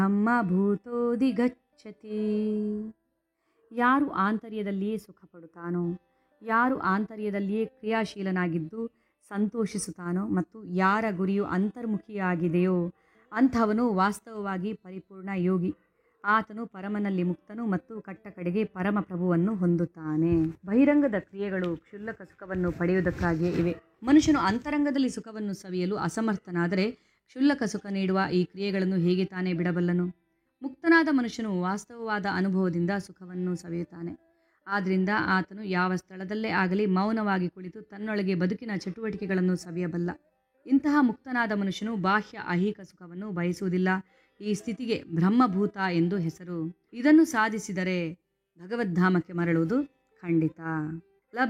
ಬ್ರಹ್ಮಭೂತೋದಿಗಚ್ಚತಿ ಯಾರು ಆಂತರ್ಯದಲ್ಲಿಯೇ ಸುಖ ಪಡುತ್ತಾನೋ ಯಾರು ಆಂತರ್ಯದಲ್ಲಿಯೇ ಕ್ರಿಯಾಶೀಲನಾಗಿದ್ದು ಸಂತೋಷಿಸುತ್ತಾನೋ ಮತ್ತು ಯಾರ ಗುರಿಯು ಅಂತರ್ಮುಖಿಯಾಗಿದೆಯೋ ಅಂಥವನು ವಾಸ್ತವವಾಗಿ ಪರಿಪೂರ್ಣ ಯೋಗಿ ಆತನು ಪರಮನಲ್ಲಿ ಮುಕ್ತನು ಮತ್ತು ಕಟ್ಟ ಕಡೆಗೆ ಪರಮ ಪ್ರಭುವನ್ನು ಹೊಂದುತ್ತಾನೆ ಬಹಿರಂಗದ ಕ್ರಿಯೆಗಳು ಕ್ಷುಲ್ಲಕ ಸುಖವನ್ನು ಪಡೆಯುವುದಕ್ಕಾಗಿಯೇ ಇವೆ ಮನುಷ್ಯನು ಅಂತರಂಗದಲ್ಲಿ ಸುಖವನ್ನು ಸವಿಯಲು ಅಸಮರ್ಥನಾದರೆ ಕ್ಷುಲ್ಲಕ ಸುಖ ನೀಡುವ ಈ ಕ್ರಿಯೆಗಳನ್ನು ಹೇಗೆ ತಾನೇ ಬಿಡಬಲ್ಲನು ಮುಕ್ತನಾದ ಮನುಷ್ಯನು ವಾಸ್ತವವಾದ ಅನುಭವದಿಂದ ಸುಖವನ್ನು ಸವಿಯುತ್ತಾನೆ ಆದ್ದರಿಂದ ಆತನು ಯಾವ ಸ್ಥಳದಲ್ಲೇ ಆಗಲಿ ಮೌನವಾಗಿ ಕುಳಿತು ತನ್ನೊಳಗೆ ಬದುಕಿನ ಚಟುವಟಿಕೆಗಳನ್ನು ಸವಿಯಬಲ್ಲ ಇಂತಹ ಮುಕ್ತನಾದ ಮನುಷ್ಯನು ಬಾಹ್ಯ ಐಹಿಕ ಸುಖವನ್ನು ಬಯಸುವುದಿಲ್ಲ ಈ ಸ್ಥಿತಿಗೆ ಬ್ರಹ್ಮಭೂತ ಎಂದು ಹೆಸರು ಇದನ್ನು ಸಾಧಿಸಿದರೆ ಭಗವದ್ಧಾಮಕ್ಕೆ ಮರಳುವುದು ಖಂಡಿತ